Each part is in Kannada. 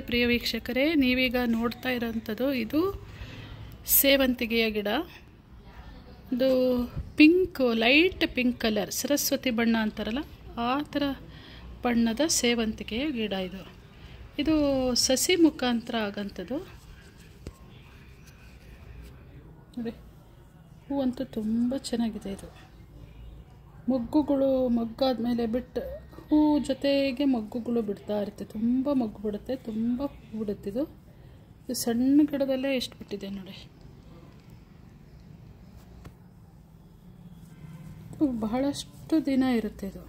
ಪ್ರಿಯ ವೀಕ್ಷಕರೇ ನೀವೀಗ ನೋಡ್ತಾ ಇರೋಂಥದ್ದು ಇದು ಸೇವಂತಿಗೆಯ ಗಿಡ ಇದು pink light pink colour Saraswati ಬಣ್ಣ ಅಂತಾರಲ್ಲ ಆ ಥರ ಬಣ್ಣದ ಸೇವಂತಿಗೆಯ ಗಿಡ ಇದು ಇದು ಸಸಿ ಮುಖಾಂತರ ಆಗಂಥದ್ದು ನೋಡಿ ಹೂವಂತೂ ತುಂಬ ಚೆನ್ನಾಗಿದೆ ಇದು ಮೊಗ್ಗುಗಳು ಮೊಗ್ಗಾದ ಮೇಲೆ ಬಿಟ್ಟು ಹೂ ಜೊತೆಗೆ ಮೊಗ್ಗುಗಳು ಬಿಡ್ತಾ ಇರುತ್ತೆ ತುಂಬ ಮೊಗ್ಗು ಬಿಡುತ್ತೆ ತುಂಬ ಹೂ ಬಿಡುತ್ತಿದ್ದು ಇದು ಸಣ್ಣ ಗಿಡದಲ್ಲೇ ಎಷ್ಟು ಬಿಟ್ಟಿದೆ ನೋಡಿ ಇದು ಬಹಳಷ್ಟು ದಿನ ಇರುತ್ತೆ ಇದು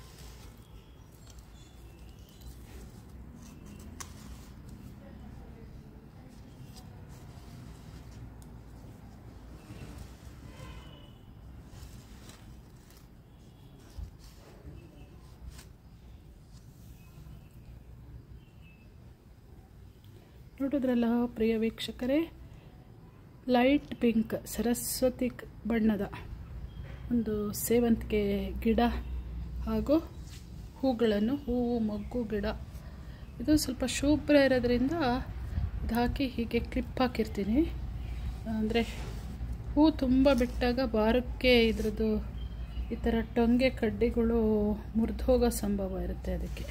ನೋಡಿದ್ರಲ್ಲ ಪ್ರಿಯ ವೀಕ್ಷಕರೇ ಲೈಟ್ ಪಿಂಕ್ ಸರಸ್ವತಿ ಕ್- ಬಣ್ಣದ ಒಂದು ಸೇವಂತಿಗೆ ಗಿಡ ಹಾಗೂ ಹೂಗಳನ್ನು ಹೂವು ಮೊಗ್ಗು ಗಿಡ ಇದು ಸ್ವಲ್ಪ ಶುಭ್ರ ಇರೋದ್ರಿಂದ ಇದು ಹಾಕಿ ಹೀಗೆ ಕ್ಲಿಪ್ ಹಾಕಿರ್ತೀನಿ ಅಂದರೆ ಹೂ ತುಂಬ ಬಿಟ್ಟಾಗ ಬಾರಕ್ಕೆ ಇದ್ರದ್ದು ಈ ಥರ ಟೊಂಗೆ ಕಡ್ಡಿಗಳು ಮುರಿದು ಹೋಗೋ ಸಂಭವ ಇರುತ್ತೆ ಅದಕ್ಕೆ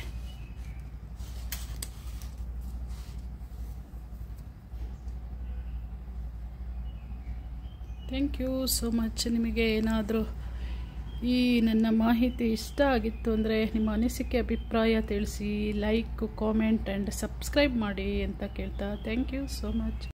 ಥ್ಯಾಂಕ್ ಯು ಸೋ ಮಚ್ ನಿಮಗೆ ಏನಾದರೂ ಈ ನನ್ನ ಮಾಹಿತಿ ಇಷ್ಟ ಆಗಿತ್ತು ಅಂದರೆ ನಿಮ್ಮ ಅನಿಸಿಕೆ ಅಭಿಪ್ರಾಯ ತಿಳಿಸಿ ಲೈಕ್ ಕಾಮೆಂಟ್ ಆ್ಯಂಡ್ ಸಬ್ಸ್ಕ್ರೈಬ್ ಮಾಡಿ ಅಂತ ಕೇಳ್ತಾ ಥ್ಯಾಂಕ್ ಯು ಸೋ ಮಚ್